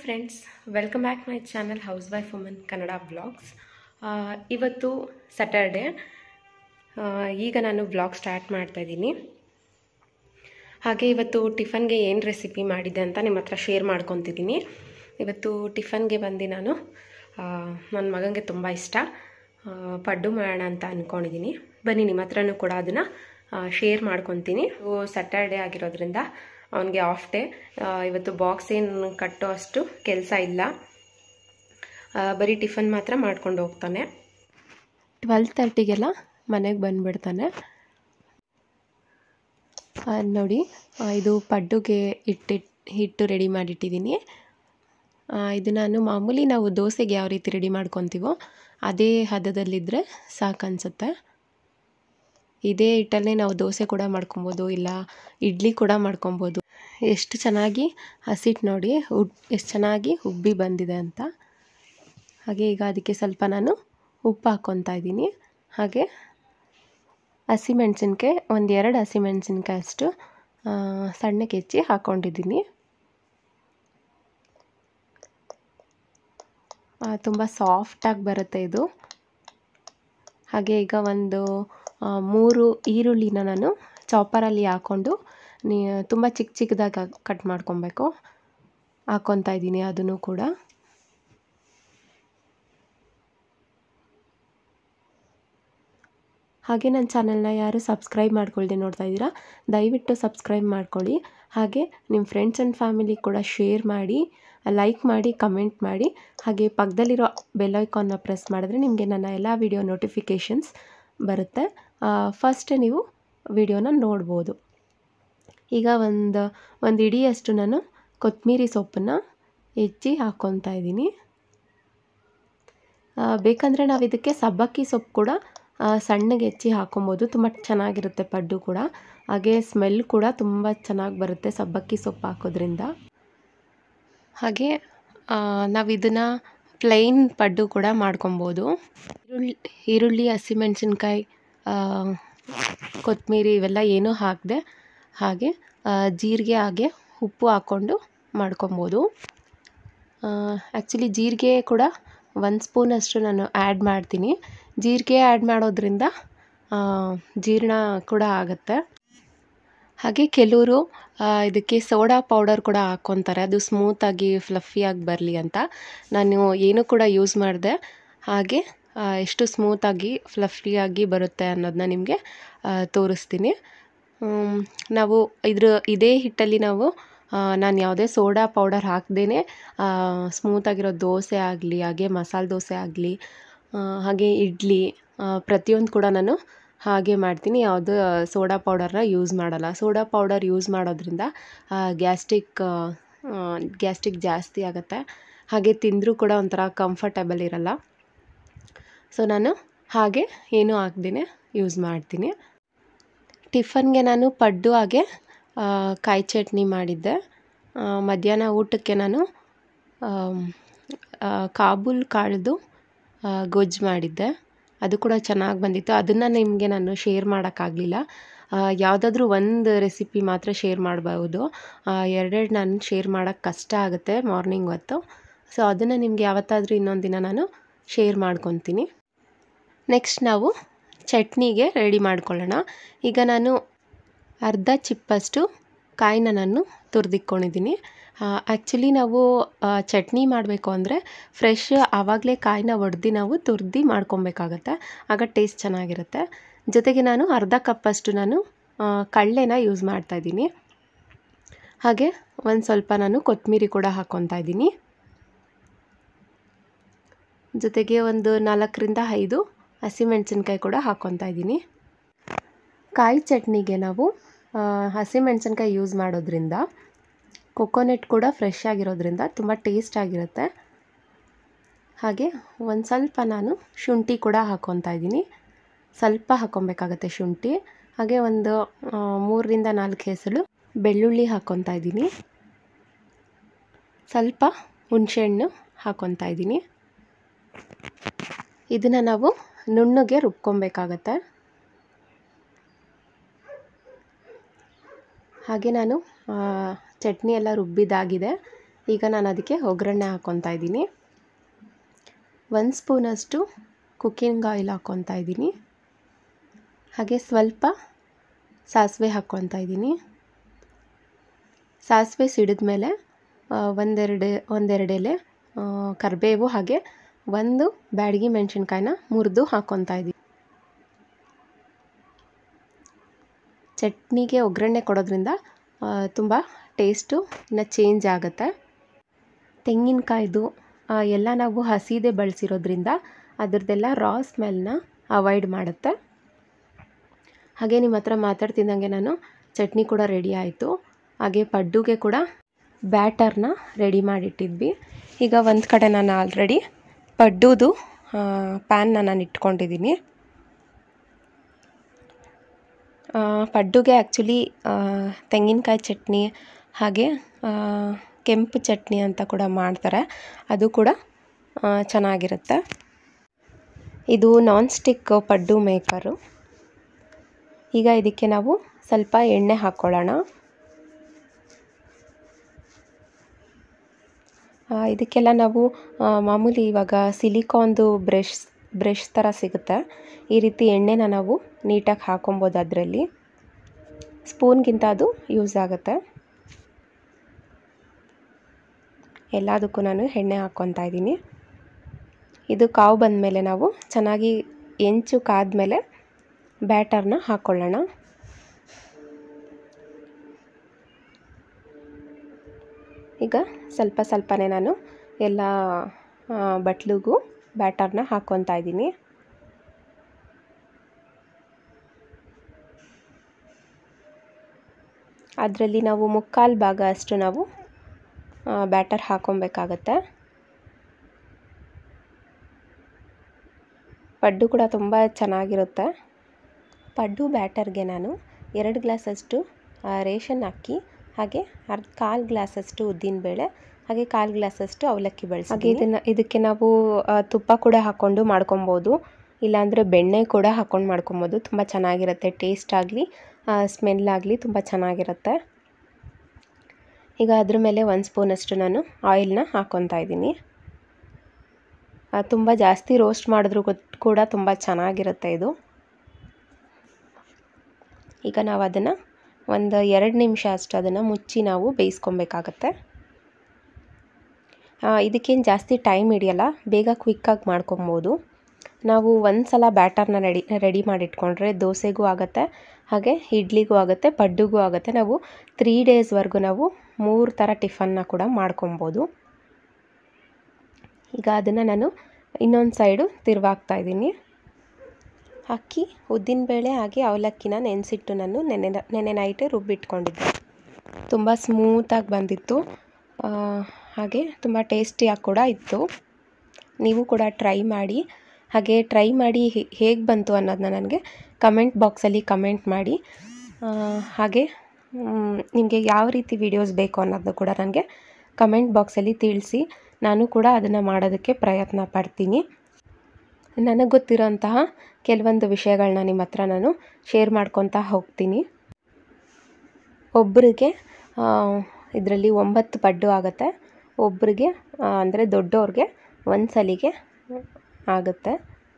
friends welcome back my channel house wife woman Kannada vlogs ಇವತ್ತು Saturday ಈಗ ನಾನು blog start ಮಾಡ್ತಾ ಇದ್ದೀನಿ ಹಾಗೆ ಇವತ್ತು ಟಿಫನ್ಗೆ ಏನು ರೆಸಿಪಿ ಮಾಡಿದ್ದೆ ಅಂತ ನಿಮ್ಮ ಹತ್ರ ಶೇರ್ ಮಾಡ್ಕೊತಿದ್ದೀನಿ ಇವತ್ತು ಟಿಫನ್ಗೆ ಬಂದು ನಾನು ನನ್ನ ಮಗನಿಗೆ ತುಂಬ ಇಷ್ಟ ಆ, ಪಡ್ಡು ಮಾಡೋಣ ಅಂತ ಅಂದ್ಕೊಂಡಿದ್ದೀನಿ ಬನ್ನಿ ನಿಮ್ಮ ಹತ್ರನೂ ಕೂಡ ಅದನ್ನು ಶೇರ್ ಮಾಡ್ಕೊತೀನಿ ಸ್ಯಾಟರ್ಡೆ ಆಗಿರೋದ್ರಿಂದ ಅವನಿಗೆ ಆಫ್ ಡೇ ಇವತ್ತು ಬಾಕ್ಸ್ ಏನು ಕಟ್ಟೋ ಅಷ್ಟು ಕೆಲಸ ಇಲ್ಲ ಆ, ಬರೀ ಟಿಫನ್ ಮಾತ್ರ ಮಾಡ್ಕೊಂಡು ಹೋಗ್ತಾನೆ ಟ್ವೆಲ್ ತರ್ಟಿಗೆಲ್ಲ ಮನೆಗೆ ಬಂದುಬಿಡ್ತಾನೆ ನೋಡಿ ಆ, ಇದು ಪಡ್ಡುಗೆ ಇಟ್ಟಿಟ್ಟು ಹಿಟ್ಟು ರೆಡಿ ಮಾಡಿಟ್ಟಿದ್ದೀನಿ ಆ, ಇದು ನಾನು ಮಾಮೂಲಿ ನಾವು ದೋಸೆಗೆ ಯಾವ ರೀತಿ ರೆಡಿ ಮಾಡ್ಕೊತೀವೋ ಅದೇ ಹದದಲ್ಲಿದ್ದರೆ ಸಾಕು ಅನಿಸುತ್ತೆ ಇದೇ ಹಿಟ್ಟಲ್ಲೇ ನಾವು ದೋಸೆ ಕೂಡ ಮಾಡ್ಕೊಬೋದು ಇಲ್ಲ ಇಡ್ಲಿ ಕೂಡ ಮಾಡ್ಕೊಬೋದು ಎಷ್ಟು ಚೆನ್ನಾಗಿ ಹಸಿಟ್ಟು ನೋಡಿ ಉಡ್ ಎಷ್ಟು ಚೆನ್ನಾಗಿ ಉಬ್ಬಿ ಬಂದಿದೆ ಅಂತ ಹಾಗೆ ಈಗ ಅದಕ್ಕೆ ಸ್ವಲ್ಪ ನಾನು ಉಪ್ಪು ಹಾಕ್ಕೊತಾ ಇದ್ದೀನಿ ಹಾಗೆ ಹಸಿಮೆಣ್ಸಿನ್ಕಾಯಿ ಒಂದು ಎರಡು ಹಸಿಮೆಣ್ಸಿನ್ಕಾಯಿ ಅಷ್ಟು ಆ, ಸಣ್ಣಕ್ಕೆ ಹೆಚ್ಚಿ ಹಾಕ್ಕೊಂಡಿದ್ದೀನಿ ತುಂಬ ಸಾಫ್ಟಾಗಿ ಬರುತ್ತೆ ಇದು ಹಾಗೆ ಈಗ ಒಂದು ಆ, ಮೂರು ಈರುಳ್ಳಿನ ನಾನು ಚಾಪರಲ್ಲಿ ಹಾಕ್ಕೊಂಡು ನೀ ತುಂಬ ಚಿಕ್ಕ ಚಿಕ್ಕದಾಗಿ ಕಟ್ ಮಾಡ್ಕೊಬೇಕು ಹಾಕ್ಕೊತಾ ಇದ್ದೀನಿ ಅದನ್ನು ಕೂಡ ಹಾಗೆ ನನ್ನ ಚಾನಲ್ನ ಯಾರು ಸಬ್ಸ್ಕ್ರೈಬ್ ಮಾಡ್ಕೊಳ್ದೆ ನೋಡ್ತಾ ಇದ್ದೀರಾ ದಯವಿಟ್ಟು ಸಬ್ಸ್ಕ್ರೈಬ್ ಮಾಡ್ಕೊಳ್ಳಿ ಹಾಗೆ ನಿಮ್ಮ ಫ್ರೆಂಡ್ಸ್ ಆ್ಯಂಡ್ ಫ್ಯಾಮಿಲಿ ಕೂಡ ಶೇರ್ ಮಾಡಿ ಲೈಕ್ ಮಾಡಿ ಕಮೆಂಟ್ ಮಾಡಿ ಹಾಗೆ ಪಕ್ಕದಲ್ಲಿರೋ ಬೆಲ್ ಐಕಾನ್ನ ಪ್ರೆಸ್ ಮಾಡಿದ್ರೆ ನಿಮಗೆ ನನ್ನ ಎಲ್ಲ ವಿಡಿಯೋ ನೋಟಿಫಿಕೇಷನ್ಸ್ ಬರುತ್ತೆ ಫಸ್ಟ್ ನೀವು ವಿಡಿಯೋನ ನೋಡ್ಬೋದು ಈಗ ಒಂದು ಒಂದು ಇಡಿಯಷ್ಟು ನಾನು ಕೊತ್ತಂಬರಿ ಸೊಪ್ಪನ್ನು ಹೆಚ್ಚಿ ಹಾಕ್ಕೊತಾ ಇದ್ದೀನಿ ಆ, ಬೇಕಂದರೆ ನಾವು ಇದಕ್ಕೆ ಸಬ್ಬಕ್ಕಿ ಸೊಪ್ಪು ಕೂಡ ಆ, ಸಣ್ಣಗೆ ಹೆಚ್ಚಿ ಹಾಕೊಬೋದು ತುಂಬ ಚೆನ್ನಾಗಿರುತ್ತೆ ಪಡ್ಡು ಕೂಡ ಹಾಗೆ ಸ್ಮೆಲ್ ಕೂಡ ತುಂಬ ಚೆನ್ನಾಗಿ ಬರುತ್ತೆ ಸಬ್ಬಕ್ಕಿ ಸೊಪ್ಪು ಹಾಕೋದ್ರಿಂದ ಹಾಗೆ ನಾವು ಇದನ್ನು ಪ್ಲೈನ್ ಪಡ್ಡು ಕೂಡ ಮಾಡ್ಕೊಬೋದು ಈರುಳ್ಳಿ ಈರುಳ್ಳಿ ಹಸಿಮೆಣಸಿನ್ಕಾಯಿ ಕೊತ್ತಂಬರಿ ಇವೆಲ್ಲ ಏನೂ ಹಾಕದೆ ಹಾಗೆ ಆ, ಜೀರಿಗೆ ಹಾಗೆ ಉಪ್ಪು ಹಾಕ್ಕೊಂಡು ಮಾಡ್ಕೊಬೋದು ಆ್ಯಕ್ಚುಲಿ ಜೀರಿಗೆ ಕೂಡ ಒಂದು ಸ್ಪೂನಷ್ಟು ನಾನು ಆ್ಯಡ್ ಮಾಡ್ತೀನಿ ಜೀರಿಗೆ ಆ್ಯಡ್ ಮಾಡೋದ್ರಿಂದ ಆ, ಜೀರ್ಣ ಕೂಡ ಆಗುತ್ತೆ ಹಾಗೆ ಕೆಲವರು ಇದಕ್ಕೆ ಸೋಡಾ ಪೌಡರ್ ಕೂಡ ಹಾಕ್ಕೊತಾರೆ ಅದು ಸ್ಮೂತಾಗಿ ಫ್ಲಫಿಯಾಗಿ ಬರಲಿ ಅಂತ ನಾನು ಏನೂ ಕೂಡ ಯೂಸ್ ಮಾಡಿದೆ ಹಾಗೆ ಆ, ಎಷ್ಟು ಸ್ಮೂತಾಗಿ ಫ್ಲಫಿಯಾಗಿ ಬರುತ್ತೆ ಅನ್ನೋದನ್ನ ನಿಮಗೆ ತೋರಿಸ್ತೀನಿ ಹ್ಮ್, ನಾವು ಇದ್ರ ಇದೇ ಹಿಟ್ಟಲ್ಲಿ ನಾವು ನಾನು ಯಾವುದೇ ಸೋಡಾ ಪೌಡರ್ ಹಾಕ್ದೇ ಸ್ಮೂತಾಗಿರೋ ದೋಸೆ ಆಗಲಿ ಹಾಗೆ ಮಸಾಲೆ ದೋಸೆ ಆಗಲಿ ಹಾಗೆ ಇಡ್ಲಿ ಪ್ರತಿಯೊಂದು ಕೂಡ ನಾನು ಹಾಗೆ ಮಾಡ್ತೀನಿ ಯಾವುದೇ ಸೋಡಾ ಪೌಡರ್ನ ಯೂಸ್ ಮಾಡಲ್ಲ ಸೋಡಾ ಪೌಡರ್ ಯೂಸ್ ಮಾಡೋದ್ರಿಂದ ಗ್ಯಾಸ್ಟ್ರಿಕ್ ಗ್ಯಾಸ್ಟ್ರಿಕ್ ಜಾಸ್ತಿ ಆಗುತ್ತೆ ಹಾಗೆ ತಿಂದರೂ ಕೂಡ ಒಂಥರ ಕಂಫರ್ಟಬಲ್ ಇರಲ್ಲ ಸೊ ನಾನು ಹಾಗೆ ಏನೂ ಹಾಕ್ದೇ ಯೂಸ್ ಮಾಡ್ತೀನಿ ಟಿಫನ್ಗೆ ನಾನು ಪಡ್ಡು ಹಾಗೆ ಆ, ಕಾಯಿ ಚಟ್ನಿ ಮಾಡಿದ್ದೆ ಆ, ಮಧ್ಯಾಹ್ನ ಊಟಕ್ಕೆ ನಾನು ಆಮ್, ಆ, ಕಾಬೂಲ್ ಕಾಳ್ದು ಆ, ಗೊಜ್ಜು ಮಾಡಿದ್ದೆ ಅದು ಕೂಡ ಚೆನ್ನಾಗಿ ಬಂದಿತ್ತು ಅದನ್ನು ನಿಮಗೆ ನಾನು ಶೇರ್ ಮಾಡೋಕ್ಕಾಗಲಿಲ್ಲ ಯಾವುದಾದ್ರೂ ಒಂದು ರೆಸಿಪಿ ಮಾತ್ರ ಶೇರ್ ಮಾಡ್ಬೋದು ಎರಡೆರಡು ನಾನು ಶೇರ್ ಮಾಡೋಕ್ಕೆ ಕಷ್ಟ ಆಗುತ್ತೆ ಮಾರ್ನಿಂಗ್ ಹೊತ್ತು ಸೊ ಅದನ್ನು ನಿಮ್ಗೆ ಯಾವತ್ತಾದರೂ ಇನ್ನೊಂದು ದಿನ ನಾನು ಶೇರ್ ಮಾಡ್ಕೊತೀನಿ ನೆಕ್ಸ್ಟ್ ನಾವು ಚಟ್ನಿಗೆ ರೆಡಿ ಮಾಡ್ಕೊಳ್ಳೋಣ ಈಗ ನಾನು ಅರ್ಧ ಚಿಪ್ಪಷ್ಟು ಕಾಯಿನ ನಾನು ತುರಿದಿಕ್ಕೊಂಡಿದ್ದೀನಿ ಆ್ಯಕ್ಚುಲಿ ನಾವು ಆ, ಚಟ್ನಿ ಮಾಡಬೇಕು ಅಂದರೆ ಫ್ರೆಶ್ ಆವಾಗಲೇ ಕಾಯಿನ ಒಡೆದು ನಾವು ತುರಿದು ಮಾಡ್ಕೊಬೇಕಾಗತ್ತೆ ಆಗ ಟೇಸ್ಟ್ ಚೆನ್ನಾಗಿರುತ್ತೆ ಜೊತೆಗೆ ನಾನು ಅರ್ಧ ಕಪ್ಪಷ್ಟು ನಾನು ಆ, ಕಳ್ಳೆನ ಯೂಸ್ ಮಾಡ್ತಾಯಿದ್ದೀನಿ ಹಾಗೆ ಒಂದು ಸ್ವಲ್ಪ ನಾನು ಕೊತ್ತಂಬರಿ ಕೂಡ ಹಾಕ್ಕೊತಾ ಇದ್ದೀನಿ ಜೊತೆಗೆ ಒಂದು ನಾಲ್ಕರಿಂದ ಐದು ಹಸಿಮೆಣಸಿನ್ಕಾಯಿ ಕೂಡ ಹಾಕ್ಕೊತಾ ಇದ್ದೀನಿ ಕಾಯಿ ಚಟ್ನಿಗೆ ನಾವು ಆ, ಹಸಿಮೆಣಸಿನ್ಕಾಯಿ ಯೂಸ್ ಮಾಡೋದ್ರಿಂದ ಕೊಕೊನೆಟ್ ಕೂಡ ಫ್ರೆಶ್ ಆಗಿರೋದ್ರಿಂದ ತುಂಬ ಟೇಸ್ಟ್ ಆಗಿರುತ್ತೆ ಹಾಗೆ ಒಂದು ಸ್ವಲ್ಪ ನಾನು ಶುಂಠಿ ಕೂಡ ಹಾಕ್ಕೊತಾ ಇದ್ದೀನಿ ಸ್ವಲ್ಪ ಹಾಕ್ಕೊಬೇಕಾಗತ್ತೆ ಶುಂಠಿ ಹಾಗೆ ಒಂದು ಆ, ಮೂರರಿಂದ ನಾಲ್ಕು ಹೆಸರು ಬೆಳ್ಳುಳ್ಳಿ ಹಾಕ್ಕೊತಾ ಇದ್ದೀನಿ ಸ್ವಲ್ಪ ಹುಣಸೆಹಣ್ಣು ಹಾಕ್ಕೊತಾ ಇದ್ದೀನಿ ಇದನ್ನು ನಾವು ನುಣ್ಣಗೆ ರುಬ್ಕೊಬೇಕಾಗತ್ತೆ ಹಾಗೆ ನಾನು ಆ, ಚಟ್ನಿ ಎಲ್ಲ ರುಬ್ಬಿದ್ದಾಗಿದೆ ಈಗ ನಾನು ಅದಕ್ಕೆ ಒಗ್ಗರಣೆ ಹಾಕ್ಕೊತಾ ಇದ್ದೀನಿ ಒಂದು ಸ್ಪೂನಷ್ಟು ಕುಕ್ಕಿಂಗ್ ಆಯಿಲ್ ಹಾಕ್ಕೊತಾ ಇದ್ದೀನಿ ಹಾಗೆ ಸ್ವಲ್ಪ ಸಾಸಿವೆ ಹಾಕ್ಕೊತಾ ಇದ್ದೀನಿ ಸಾಸಿವೆ ಸಿಡಿದ ಮೇಲೆ ಒಂದೆರಡು ಒಂದೆರಡು ಎಲೆ ಕರಿಬೇವು ಹಾಗೆ ಒಂದು ಬ್ಯಾಡಗಿ ಮೆಣಸಿನ್ಕಾಯಿನ ಮುರಿದು ಹಾಕ್ಕೊತಾ ಇದ್ದೀನಿ ಚಟ್ನಿಗೆ ಒಗ್ಗರಣೆ ಕೊಡೋದ್ರಿಂದ ತುಂಬ ಟೇಸ್ಟು ಇನ್ನು ಚೇಂಜ್ ಆಗುತ್ತೆ ತೆಂಗಿನಕಾಯ್ದು ಎಲ್ಲ ನಾವು ಹಸಿದೇ ಬಳಸಿರೋದ್ರಿಂದ ಅದರದ್ದೆಲ್ಲ ರಾ ಸ್ಮೆಲ್ನ ಅವಾಯ್ಡ್ ಮಾಡುತ್ತೆ ಹಾಗೆ ನಿಮ್ಮ ಹತ್ರ ಮಾತಾಡ್ತಿದ್ದಂಗೆ ನಾನು ಚಟ್ನಿ ಕೂಡ ರೆಡಿ ಆಯಿತು ಹಾಗೆ ಪಡ್ಡುಗೆ ಕೂಡ ಬ್ಯಾಟರ್ನ ರೆಡಿ ಮಾಡಿಟ್ಟಿದ್ವಿ ಈಗ ಒಂದು ಕಡೆ ನಾನು ಆಲ್ರೆಡಿ ಪಡ್ಡುದು ಪ್ಯಾನ್ನ ನಾನು ಇಟ್ಕೊಂಡಿದ್ದೀನಿ ಪಡ್ಡುಗೆ ಆ್ಯಕ್ಚುಲಿ ತೆಂಗಿನಕಾಯಿ ಚಟ್ನಿ ಹಾಗೆ ಕೆಂಪು ಚಟ್ನಿ ಅಂತ ಕೂಡ ಮಾಡ್ತಾರೆ ಅದು ಕೂಡ ಚೆನ್ನಾಗಿರುತ್ತೆ ಇದು ನಾನ್ ಸ್ಟಿಕ್ ಪಡ್ಡು ಮೇಕರು ಈಗ ಇದಕ್ಕೆ ನಾವು ಸ್ವಲ್ಪ ಎಣ್ಣೆ ಹಾಕ್ಕೊಳ್ಳೋಣ ಇದಕ್ಕೆಲ್ಲ ನಾವು ಮಾಮೂಲಿ ಇವಾಗ ಸಿಲಿಕಾನ್ದು ಬ್ರಷ್ ಬ್ರಷ್ ಥರ ಸಿಗುತ್ತೆ ಈ ರೀತಿ ಎಣ್ಣೆನ ನಾವು ನೀಟಾಗಿ ಹಾಕೊಬೋದು ಅದರಲ್ಲಿ ಸ್ಪೂನ್ಗಿಂತ ಅದು ಯೂಸ್ ಆಗುತ್ತೆ ಎಲ್ಲದಕ್ಕೂ ನಾನು ಎಣ್ಣೆ ಹಾಕ್ಕೊತಾ ಇದ್ದೀನಿ ಇದು ಕಾವು ಬಂದಮೇಲೆ ನಾವು ಚೆನ್ನಾಗಿ ಹೆಂಚು ಕಾದ್ಮೇಲೆ ಬ್ಯಾಟರ್ನ ಹಾಕ್ಕೊಳ್ಳೋಣ ಈಗ ಸ್ವಲ್ಪ ಸ್ವಲ್ಪನೇ ನಾನು ಎಲ್ಲ ಬಟ್ಲಿಗೂ ಬ್ಯಾಟರ್ನ ಹಾಕ್ಕೊತಾ ಇದ್ದೀನಿ ಅದರಲ್ಲಿ ನಾವು ಮುಕ್ಕಾಲು ಭಾಗ ಅಷ್ಟು ನಾವು ಬ್ಯಾಟರ್ ಹಾಕ್ಕೊಬೇಕಾಗತ್ತೆ ಪಡ್ಡು ಕೂಡ ತುಂಬ ಚೆನ್ನಾಗಿರುತ್ತೆ ಪಡ್ಡು ಬ್ಯಾಟರ್ಗೆ ನಾನು ಎರಡು ಗ್ಲಾಸಷ್ಟು ರೇಷನ್ ಅಕ್ಕಿ ಹಾಗೆ ಅರ್ಧ ಕಾಲು ಗ್ಲಾಸಷ್ಟು ಉದ್ದಿನಬೇಳೆ ಹಾಗೆ ಕಾಲು ಗ್ಲಾಸಷ್ಟು ಅವಲಕ್ಕಿ ಬಳಸಿ ಹಾಗೆ ಇದನ್ನು ಇದಕ್ಕೆ ನಾವು ತುಪ್ಪ ಕೂಡ ಹಾಕ್ಕೊಂಡು ಮಾಡ್ಕೊಬೋದು ಇಲ್ಲಾಂದರೆ ಬೆಣ್ಣೆ ಕೂಡ ಹಾಕ್ಕೊಂಡು ಮಾಡ್ಕೊಬೋದು ತುಂಬ ಚೆನ್ನಾಗಿರುತ್ತೆ ಟೇಸ್ಟ್ ಆಗಲಿ ಸ್ಮೆಲ್ ಆಗಲಿ ತುಂಬ ಚೆನ್ನಾಗಿರುತ್ತೆ ಈಗ ಅದ್ರ ಮೇಲೆ ಒಂದು ಸ್ಪೂನಷ್ಟು ನಾನು ಆಯಿಲ್ನ ಹಾಕ್ಕೊತಾ ಇದ್ದೀನಿ ತುಂಬ ಜಾಸ್ತಿ ರೋಸ್ಟ್ ಮಾಡಿದ್ರೂ ಕೂಡ ತುಂಬ ಚೆನ್ನಾಗಿರುತ್ತೆ ಇದು ಈಗ ನಾವು ಅದನ್ನು ಒಂದು ಎರಡು ನಿಮಿಷ ಅಷ್ಟು ಅದನ್ನು ಮುಚ್ಚಿ ನಾವು ಬೇಯಿಸ್ಕೊಬೇಕಾಗತ್ತೆ ಇದಕ್ಕೇನು ಜಾಸ್ತಿ ಟೈಮ್ ಹಿಡಿಯಲ್ಲ ಬೇಗ ಕ್ವಿಕ್ಕಾಗಿ ಮಾಡ್ಕೊಬೋದು ನಾವು ಒಂದು ಸಲ ಬ್ಯಾಟರ್ನ ರೆಡಿ ರೆಡಿ ಮಾಡಿಟ್ಕೊಂಡ್ರೆ ದೋಸೆಗೂ ಆಗುತ್ತೆ ಹಾಗೆ ಇಡ್ಲಿಗೂ ಆಗುತ್ತೆ ಪಡ್ಡುಗೂ ಆಗುತ್ತೆ ನಾವು ತ್ರೀ ಡೇಸ್ವರೆಗೂ ನಾವು ಮೂರು ಥರ ಟಿಫನ್ನ ಕೂಡ ಮಾಡ್ಕೊಬೋದು ಈಗ ಅದನ್ನು ನಾನು ಇನ್ನೊಂದು ಸೈಡು ತಿರುವಾಗ್ತಾ ಇದ್ದೀನಿ ಅಕ್ಕಿ ಉದ್ದಿನಬೇಳೆ ಹಾಗೆ ಅವಲಕ್ಕಿನ ನೆನೆಸಿಟ್ಟು ನಾನು ನೆನೆ ನೆನೆ ನೈಟೇ ರುಬ್ಬಿಟ್ಕೊಂಡಿದ್ದೆ ತುಂಬ ಸ್ಮೂತಾಗಿ ಬಂದಿತ್ತು ಹಾಗೆ ತುಂಬ ಟೇಸ್ಟಿಯಾಗಿ ಕೂಡ ಇತ್ತು ನೀವು ಕೂಡ ಟ್ರೈ ಮಾಡಿ ಹಾಗೆ ಟ್ರೈ ಮಾಡಿ ಹೇಗೆ ಬಂತು ಅನ್ನೋದನ್ನ ನನಗೆ ಕಮೆಂಟ್ ಬಾಕ್ಸಲ್ಲಿ ಕಮೆಂಟ್ ಮಾಡಿ ಹಾಗೆ ನಿಮಗೆ ಯಾವ ರೀತಿ ವಿಡಿಯೋಸ್ ಬೇಕು ಅನ್ನೋದನ್ನ ಕೂಡ ನನಗೆ ಕಮೆಂಟ್ ಬಾಕ್ಸಲ್ಲಿ ತಿಳಿಸಿ ನಾನು ಕೂಡ ಅದನ್ನು ಮಾಡೋದಕ್ಕೆ ಪ್ರಯತ್ನ ಪಡ್ತೀನಿ ನನಗೆ ಗೊತ್ತಿರೋಂತಹ ಕೆಲವೊಂದು ವಿಷಯಗಳನ್ನ ನಿಮ್ಮ ಹತ್ರ ನಾನು ಶೇರ್ ಮಾಡ್ಕೊತಾ ಹೋಗ್ತೀನಿ ಒಬ್ಬರಿಗೆ ಇದರಲ್ಲಿ ಒಂಬತ್ತು ಪಡ್ಡು ಆಗುತ್ತೆ ಒಬ್ಬರಿಗೆ ಅಂದರೆ ದೊಡ್ಡವ್ರಿಗೆ ಒಂದು ಸಲಿಗೆ ಆಗುತ್ತೆ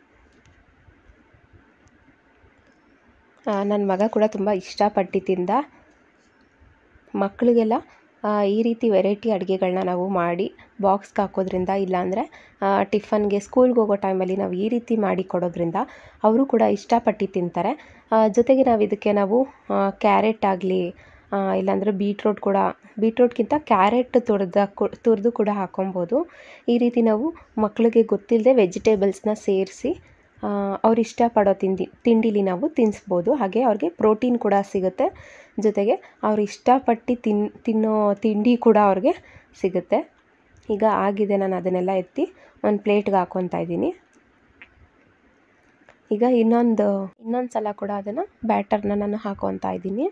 ನನ್ನ ಮಗ ಕೂಡ ತುಂಬ ಇಷ್ಟಪಟ್ಟು ತಿಂದ ಮಕ್ಕಳಿಗೆಲ್ಲ ಈ ರೀತಿ ವೆರೈಟಿ ಅಡುಗೆಗಳನ್ನ ನಾವು ಮಾಡಿ ಬಾಕ್ಸ್ಗೆ ಹಾಕೋದ್ರಿಂದ ಇಲ್ಲಾಂದರೆ ಟಿಫನ್ಗೆ ಸ್ಕೂಲ್ಗೆ ಹೋಗೋ ಟೈಮಲ್ಲಿ ನಾವು ಈ ರೀತಿ ಮಾಡಿ ಕೊಡೋದ್ರಿಂದ ಅವರು ಕೂಡ ಇಷ್ಟಪಟ್ಟು ತಿಂತಾರೆ ಜೊತೆಗೆ ನಾವು ಇದಕ್ಕೆ ನಾವು ಕ್ಯಾರೆಟ್ ಆಗಲಿ ಇಲ್ಲಾಂದರೆ ಬೀಟ್ರೋಟ್ ಕೂಡ ಬೀಟ್ರೋಟ್ಗಿಂತ ಕ್ಯಾರೆಟ್ ತುರಿದ ತುರಿದು ಕೂಡ ಹಾಕೊಬೋದು ಈ ರೀತಿ ನಾವು ಮಕ್ಕಳಿಗೆ ಗೊತ್ತಿಲ್ಲದೆ ವೆಜಿಟೇಬಲ್ಸ್ನ ಸೇರಿಸಿ ಅವ್ರು ಇಷ್ಟಪಡೋ ತಿಂಡಿ ತಿಂಡಿಲಿ ನಾವು ತಿನ್ನಿಸ್ಬೋದು ಹಾಗೆ ಅವ್ರಿಗೆ ಪ್ರೋಟೀನ್ ಕೂಡ ಸಿಗುತ್ತೆ ಜೊತೆಗೆ ಅವ್ರು ಇಷ್ಟಪಟ್ಟು ತಿನ್ ತಿನ್ನೋ ತಿಂಡಿ ಕೂಡ ಅವ್ರಿಗೆ ಸಿಗುತ್ತೆ ಈಗ ಆಗಿದೆ ನಾನು ಅದನ್ನೆಲ್ಲ ಎತ್ತಿ ಒಂದು ಪ್ಲೇಟ್ಗೆ ಹಾಕ್ಕೊತಾ ಇದ್ದೀನಿ ಈಗ ಇನ್ನೊಂದು ಇನ್ನೊಂದು ಸಲ ಕೂಡ ಅದನ್ನು ಬ್ಯಾಟರ್ನ ನಾನು ಹಾಕ್ಕೊತಾ ಇದ್ದೀನಿ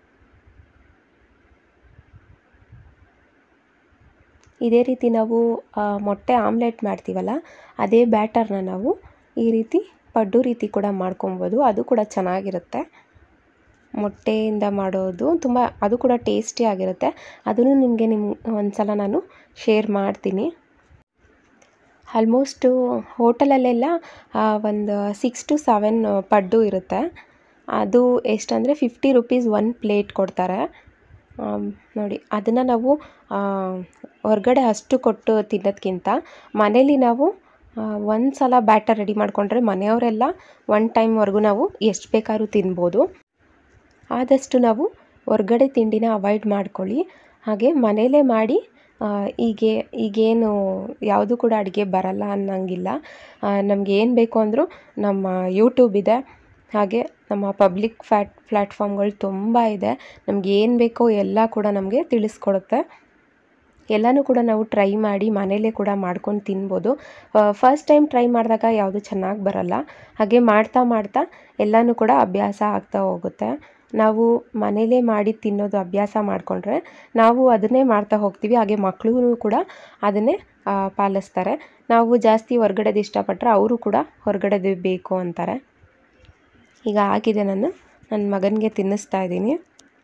ಇದೇ ರೀತಿ ನಾವು ಮೊಟ್ಟೆ ಆಮ್ಲೆಟ್ ಮಾಡ್ತೀವಲ್ಲ ಅದೇ ಬ್ಯಾಟರ್ನ ನಾವು ಈ ರೀತಿ ಪಡ್ಡು ರೀತಿ ಕೂಡ ಮಾಡ್ಕೊಬೋದು ಅದು ಕೂಡ ಚೆನ್ನಾಗಿರುತ್ತೆ ಮೊಟ್ಟೆಯಿಂದ ಮಾಡೋದು ತುಂಬ ಅದು ಕೂಡ ಟೇಸ್ಟಿ ಆಗಿರುತ್ತೆ ಅದನ್ನು ನಿಮಗೆ ನಿಮ್ಮ ಒಂದು ಸಲ ನಾನು ಶೇರ್ ಮಾಡ್ತೀನಿ ಆಲ್ಮೋಸ್ಟು ಹೋಟೆಲಲ್ಲೆಲ್ಲ ಒಂದು ಸಿಕ್ಸ್ ಟು ಸೆವೆನ್ ಪಡ್ಡು ಇರುತ್ತೆ ಅದು ಎಷ್ಟಂದರೆ ಫಿಫ್ಟಿ ರುಪೀಸ್ ಒನ್ ಪ್ಲೇಟ್ ಕೊಡ್ತಾರೆ ಆಮ್, ನೋಡಿ ಅದನ್ನು ನಾವು ಆ, ಹೊರ್ಗಡೆ ಅಷ್ಟು ಕೊಟ್ಟು ತಿನ್ನೋದ್ಕಿಂತ ಮನೇಲಿ ನಾವು ಒಂದು ಸಲ ಬ್ಯಾಟರ್ ರೆಡಿ ಮಾಡಿಕೊಂಡ್ರೆ ಮನೆಯವರೆಲ್ಲ ಒನ್ ಟೈಮ್ವರೆಗೂ ನಾವು ಎಷ್ಟು ಬೇಕಾದ್ರೂ ತಿನ್ಬೋದು ಆದಷ್ಟು ನಾವು ಹೊರ್ಗಡೆ ತಿಂಡಿನ ಅವಾಯ್ಡ್ ಮಾಡ್ಕೊಳ್ಳಿ ಹಾಗೆ ಮನೇಲೇ ಮಾಡಿ ಆ, ಈಗೆ ಈಗೇನು ಯಾವುದು ಕೂಡ ಅಡುಗೆ ಬರಲ್ಲ ಅನ್ನೋಂಗಿಲ್ಲ ನಮ್ಗೆ ಏನು ಬೇಕು ಅಂದರೂ ನಮ್ಮ ಯೂಟ್ಯೂಬ್ ಇದೆ ಹಾಗೆ ನಮ್ಮ ಪಬ್ಲಿಕ್ ಫ್ಯಾಟ್ ಪ್ಲ್ಯಾಟ್ಫಾರ್ಮ್ಗಳು ತುಂಬ ಇದೆ ನಮ್ಗೆ ಏನು ಬೇಕೋ ಎಲ್ಲ ಕೂಡ ನಮಗೆ ತಿಳಿಸ್ಕೊಡುತ್ತೆ ಎಲ್ಲನೂ ಕೂಡ ನಾವು ಟ್ರೈ ಮಾಡಿ ಮನೇಲೇ ಕೂಡ ಮಾಡ್ಕೊಂಡು ತಿನ್ಬೋದು ಫಸ್ಟ್ ಟೈಮ್ ಟ್ರೈ ಮಾಡಿದಾಗ ಯಾವುದು ಚೆನ್ನಾಗಿ ಬರಲ್ಲ ಹಾಗೆ ಮಾಡ್ತಾ ಮಾಡ್ತಾ ಎಲ್ಲನೂ ಕೂಡ ಅಭ್ಯಾಸ ಆಗ್ತಾ ಹೋಗುತ್ತೆ ನಾವು ಮನೇಲೇ ಮಾಡಿ ತಿನ್ನೋದು ಅಭ್ಯಾಸ ಮಾಡಿಕೊಂಡ್ರೆ ನಾವು ಅದನ್ನೇ ಮಾಡ್ತಾ ಹೋಗ್ತೀವಿ ಹಾಗೆ ಮಕ್ಕಳು ಕೂಡ ಅದನ್ನೇ ಆ, ಪಾಲಿಸ್ತಾರೆ ನಾವು ಜಾಸ್ತಿ ಹೊರ್ಗಡೆದು ಇಷ್ಟಪಟ್ಟರೆ ಅವರು ಕೂಡ ಹೊರಗಡೆದು ಬೇಕು ಅಂತಾರೆ ಈಗ ಆಗಿದೆ ನಾನು ನನ್ನ ಮಗನಿಗೆ ತಿನ್ನಿಸ್ತಾ ಇದ್ದೀನಿ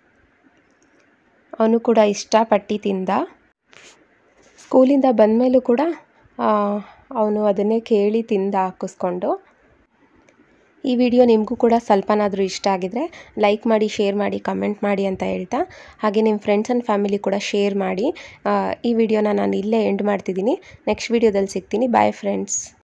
ಅವನು ಕೂಡ ಇಷ್ಟಪಟ್ಟು ತಿಂದ ಸ್ಕೂಲಿಂದ ಬಂದಮೇಲೂ ಕೂಡ ಅವನು ಅದನ್ನೇ ಕೇಳಿ ತಿಂದ ಹಾಕಿಸ್ಕೊಂಡು ಈ ವಿಡಿಯೋ ನಿಮಗೂ ಕೂಡ ಸ್ವಲ್ಪನಾದರೂ ಇಷ್ಟ ಆಗಿದರೆ ಲೈಕ್ ಮಾಡಿ ಶೇರ್ ಮಾಡಿ ಕಮೆಂಟ್ ಮಾಡಿ ಅಂತ ಹೇಳ್ತಾ ಹಾಗೆ ನಿಮ್ಮ ಫ್ರೆಂಡ್ಸ್ ಆ್ಯಂಡ್ ಫ್ಯಾಮಿಲಿ ಕೂಡ ಶೇರ್ ಮಾಡಿ ಆ, ಈ ವಿಡಿಯೋನ ನಾನು ಇಲ್ಲೇ ಎಂಡ್ ಮಾಡ್ತಿದ್ದೀನಿ ನೆಕ್ಸ್ಟ್ ವಿಡಿಯೋದಲ್ಲಿ ಸಿಗ್ತೀನಿ ಬಾಯ್ ಫ್ರೆಂಡ್ಸ್